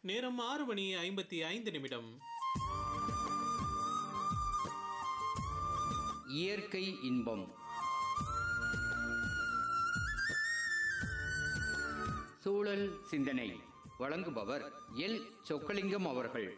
நேரம் ஆறு மணி ஐம்பத்தி ஐந்து நிமிடம் இயற்கை இன்பம் சூழல் சிந்தனை வழங்குபவர் எல் சொக்கலிங்கம் அவர்கள்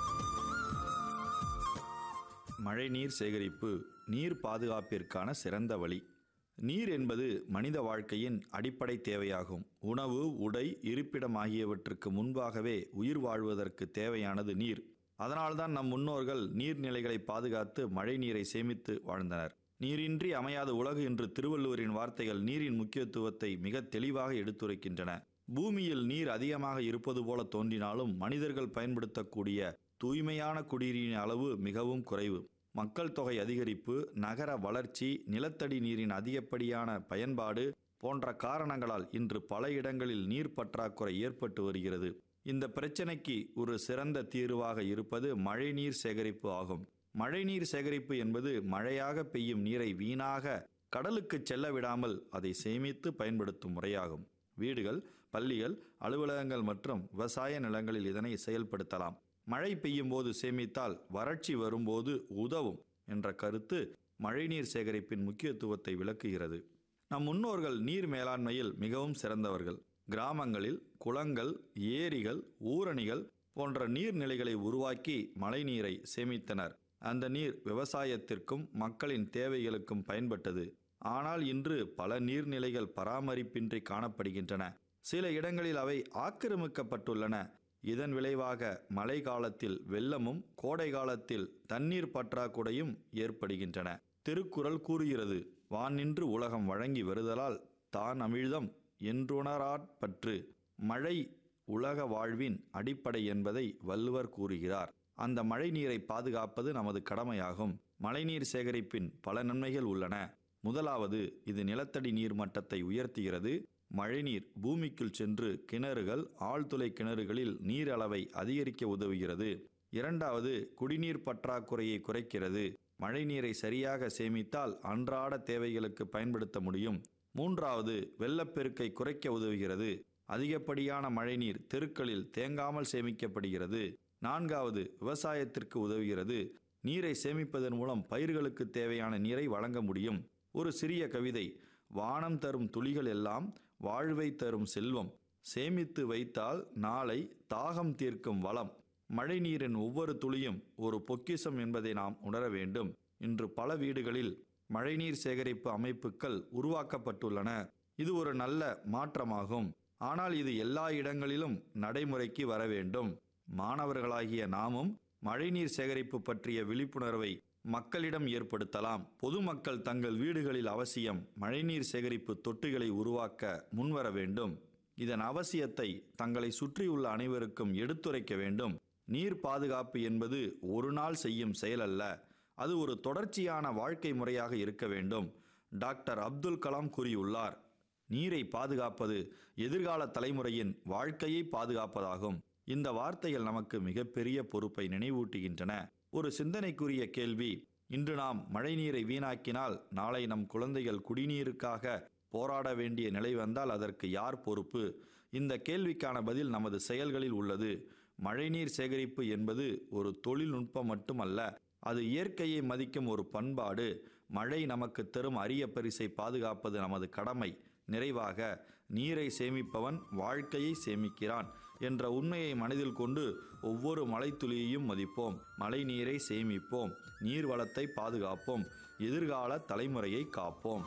மழைநீர் சேகரிப்பு நீர் பாதுகாப்பிற்கான சிறந்த வழி நீர் என்பது மனித வாழ்க்கையின் அடிப்படை தேவையாகும் உணவு உடை இருப்பிடம் ஆகியவற்றுக்கு முன்பாகவே உயிர் வாழ்வதற்கு தேவையானது நீர் அதனால்தான் நம் முன்னோர்கள் நீர்நிலைகளை பாதுகாத்து மழை நீரை சேமித்து வாழ்ந்தனர் நீரின்றி அமையாத உலகு என்று திருவள்ளுவரின் வார்த்தைகள் நீரின் முக்கியத்துவத்தை மிக தெளிவாக எடுத்துரைக்கின்றன பூமியில் நீர் அதிகமாக இருப்பது போல தோன்றினாலும் மனிதர்கள் பயன்படுத்தக்கூடிய தூய்மையான குடிநீரின் அளவு மிகவும் குறைவு மக்கள் தொகை அதிகரிப்பு நகர வளர்ச்சி நிலத்தடி நீரின் அதிகப்படியான பயன்பாடு போன்ற காரணங்களால் இன்று பல இடங்களில் நீர் பற்றாக்குறை ஏற்பட்டு வருகிறது இந்த பிரச்சனைக்கு ஒரு சிறந்த தீர்வாக இருப்பது மழைநீர் சேகரிப்பு ஆகும் மழைநீர் சேகரிப்பு என்பது மழையாக பெய்யும் நீரை வீணாக கடலுக்கு செல்ல விடாமல் அதை சேமித்து பயன்படுத்தும் முறையாகும் வீடுகள் பள்ளிகள் அலுவலகங்கள் மற்றும் விவசாய நிலங்களில் இதனை செயல்படுத்தலாம் மழை பெய்யும் போது சேமித்தால் வறட்சி வரும்போது உதவும் என்ற கருத்து மழைநீர் சேகரிப்பின் முக்கியத்துவத்தை விளக்குகிறது நம் முன்னோர்கள் நீர் மேலாண்மையில் மிகவும் சிறந்தவர்கள் கிராமங்களில் குளங்கள் ஏரிகள் ஊரணிகள் போன்ற நீர்நிலைகளை உருவாக்கி மழைநீரை சேமித்தனர் அந்த நீர் விவசாயத்திற்கும் மக்களின் தேவைகளுக்கும் பயன்பட்டது ஆனால் இன்று பல நீர்நிலைகள் பராமரிப்பின்றி காணப்படுகின்றன சில இடங்களில் அவை ஆக்கிரமிக்கப்பட்டுள்ளன இதன் விளைவாக மழை காலத்தில் வெள்ளமும் கோடை காலத்தில் தண்ணீர் பற்றாக்குறையும் ஏற்படுகின்றன திருக்குறள் கூறுகிறது வானின்று உலகம் வழங்கி வருதலால் தான் அமிழ்தம் என்றுணராற்பற்று மழை உலக வாழ்வின் அடிப்படை என்பதை வள்ளுவர் கூறுகிறார் அந்த மழை நீரை பாதுகாப்பது நமது கடமையாகும் மழைநீர் சேகரிப்பின் பல நன்மைகள் உள்ளன முதலாவது இது நிலத்தடி நீர் மட்டத்தை உயர்த்துகிறது மழைநீர் பூமிக்குள் சென்று கிணறுகள் ஆழ்துளை கிணறுகளில் நீர் அளவை அதிகரிக்க உதவுகிறது இரண்டாவது குடிநீர் பற்றாக்குறையை குறைக்கிறது மழைநீரை சரியாக சேமித்தால் அன்றாட தேவைகளுக்கு பயன்படுத்த முடியும் மூன்றாவது வெள்ளப்பெருக்கை குறைக்க உதவுகிறது அதிகப்படியான மழைநீர் தெருக்களில் தேங்காமல் சேமிக்கப்படுகிறது நான்காவது விவசாயத்திற்கு உதவுகிறது நீரை சேமிப்பதன் மூலம் பயிர்களுக்கு தேவையான நீரை வழங்க முடியும் ஒரு சிறிய கவிதை வானம் தரும் துளிகள் எல்லாம் வாழ்வை தரும் செல்வம் சேமித்து வைத்தால் நாளை தாகம் தீர்க்கும் வளம் மழைநீரின் ஒவ்வொரு துளியும் ஒரு பொக்கிஷம் என்பதை நாம் உணர வேண்டும் இன்று பல வீடுகளில் மழைநீர் சேகரிப்பு அமைப்புகள் உருவாக்கப்பட்டுள்ளன இது ஒரு நல்ல மாற்றமாகும் ஆனால் இது எல்லா இடங்களிலும் நடைமுறைக்கு வர வேண்டும் மாணவர்களாகிய நாமும் மழைநீர் சேகரிப்பு பற்றிய விழிப்புணர்வை மக்களிடம் ஏற்படுத்தலாம் பொதுமக்கள் தங்கள் வீடுகளில் அவசியம் மழைநீர் சேகரிப்பு தொட்டிகளை உருவாக்க முன்வர வேண்டும் இதன் அவசியத்தை தங்களை சுற்றியுள்ள அனைவருக்கும் எடுத்துரைக்க வேண்டும் நீர் பாதுகாப்பு என்பது ஒரு நாள் செய்யும் செயல் அல்ல அது ஒரு தொடர்ச்சியான வாழ்க்கை முறையாக இருக்க வேண்டும் டாக்டர் அப்துல் கலாம் கூறியுள்ளார் நீரை பாதுகாப்பது எதிர்கால தலைமுறையின் வாழ்க்கையை பாதுகாப்பதாகும் இந்த வார்த்தைகள் நமக்கு மிகப்பெரிய பொறுப்பை நினைவூட்டுகின்றன ஒரு சிந்தனைக்குரிய கேள்வி இன்று நாம் மழைநீரை வீணாக்கினால் நாளை நம் குழந்தைகள் குடிநீருக்காக போராட வேண்டிய நிலை வந்தால் அதற்கு யார் பொறுப்பு இந்த கேள்விக்கான பதில் நமது செயல்களில் உள்ளது மழைநீர் சேகரிப்பு என்பது ஒரு தொழில்நுட்பம் மட்டுமல்ல அது இயற்கையை மதிக்கும் ஒரு பண்பாடு மழை நமக்கு தரும் அரிய பரிசை பாதுகாப்பது நமது கடமை நிறைவாக நீரை சேமிப்பவன் வாழ்க்கையை சேமிக்கிறான் என்ற உண்மையை மனதில் கொண்டு ஒவ்வொரு மழைத்துளியையும் மதிப்போம் மழை நீரை சேமிப்போம் நீர் வளத்தை பாதுகாப்போம் எதிர்கால தலைமுறையை காப்போம்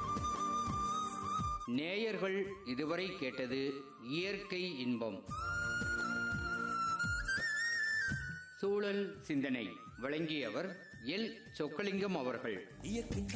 நேயர்கள் இதுவரை கேட்டது இயற்கை இன்பம் சூழல் சிந்தனை வழங்கியவர் எல் சொக்கலிங்கம் அவர்கள் இயற்கை